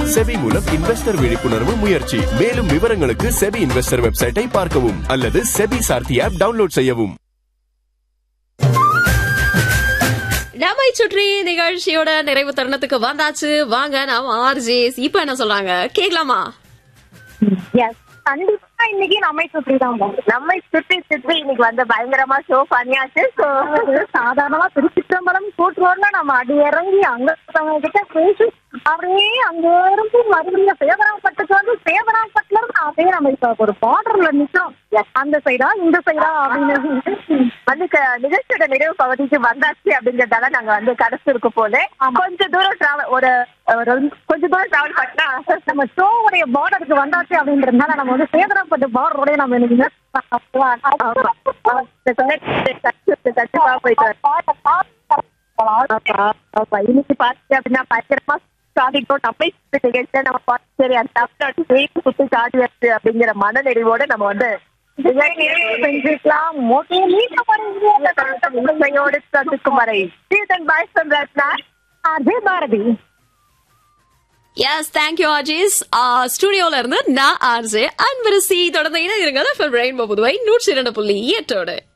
SEBI மூலம் investor விழிப்புணர்வு முயற்சி மேலும் விவரங்களுக்கு செபி இன்வெஸ்டர் வெப்சைட்டை பார்க்கவும் அல்லது செபி சார்த்தி ஆப் டவுன்லோட் செய்யவும் நம்மை சுற்றி நிகழ்ச்சியோட நிறைவு தருணத்துக்கு வந்தாச்சு வாங்க நாம ஆர்ஜேஸ் இப்ப என்ன சொல்றாங்க கேக்கலாமா எஸ் கண்டிப்பா இன்னைக்கு நம்மை சுற்றி தான் நம்மை சுற்றி சுற்றி இன்னைக்கு வந்து பயங்கரமா ஷோ பண்ணியாச்சு ஸோ சாதாரணமா திருச்சிற்றம்பலம் கூட்டுறோம்ல நம்ம அடி இறங்கி அங்க ஒருத்தவங்க கிட்ட பேசி அப்படியே அங்க இருந்து மறுபடியும் சேவராப்பட்டுக்கு வந்து சேவராப்பட்டுல இருந்து அப்படியே நம்ம இப்ப ஒரு பார்டர்ல நிக்கிறோம் அந்த சைடா இந்த சைடா அப்படின்னு வந்து க- நிகழ்ச்சியோட நிறைவு பகுதிக்கு வந்தாச்சு அப்படிங்கறதால நாங்க வந்து கடைசிருக்கு போல கொஞ்ச தூரம் டிராவல் ஒரு ஒரு கொஞ்ச தூரம் டிராவல் பண்ணா நம்ம ஷோவுடைய பார்டருக்கு வந்தாச்சு அப்படின்றதுனால நம்ம வந்து சேதராப்பட்டு பார்டரோட நம்ம இன்னைக்கு miss பண்ண- கண்டிப்பா போயிட்டு வரோம். ஆமா, இன்னைக்கு பாத்து அப்படின்னா பயங்கரமா சாதிக்கும் நம்மை சுத்தி நிகழ்ச்சியை நம்ம பார்த்து சரி அந்த தமிழ்நாட்டு ஜெயிப்பு சுத்தி சாடி வருது அப்படிங்கிற மனநிறைவோட நம்ம வந்து செஞ்சுக்கலாம் ஓகே நீங்களோடு சந்திக்கும் வரை பாய் சொல்றா Ajay Bharathi S thank you RJs ஸ்டுடியோல இருந்து நான் ஆர்ஜே அன்பரசி தொடர்ந்து இணைந்திருங்க ரெயின்போ புதுவை நூற்றி இரண்டு புள்ளி எட்டோடு